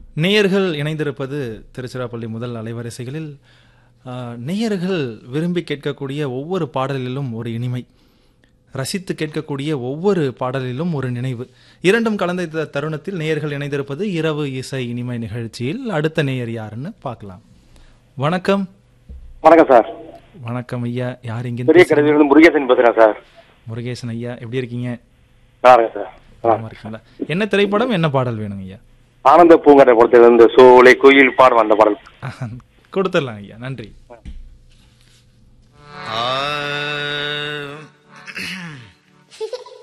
நேயர்கள் இணைந்திருப்பது திருச்சிராப்பள்ளி முதல் அலைவரிசைகளில் ஆ, நேயர்கள் விரும்பி கேட்கக்கூடிய ஒவ்வொரு பாடலிலும் ஒரு இனிமை ரசித்து கேட்கக்கூடிய ஒவ்வொரு பாடலிலும் ஒரு நினைவு இரண்டும் கலந்த இந்த தருணத்தில் நேயர்கள் இணைந்திருப்பது இரவு இசை இனிமை நிகழ்ச்சியில் அடுத்த நேயர் யாருன்னு பார்க்கலாம் வணக்கம் வணக்கம் சார் வணக்கம் ஐயா யார் பெரிய இங்கே கடையிலிருந்து முருகேசன் பேசுறேன் சார் முருகேசன் ஐயா எப்படி இருக்கீங்க நல்லா இருக்கேன் சார் ஆ. நலமா இருக்கீங்களா என்ன திரைப்படம் என்ன பாடல் வேணுங்க ஐயா ஆனந்த பூங்கரை படத்துல இருந்து சோலை கோயில் பாடம் அந்த பாடல் கொடுத்துடலாம் ஐயா நன்றி ஆ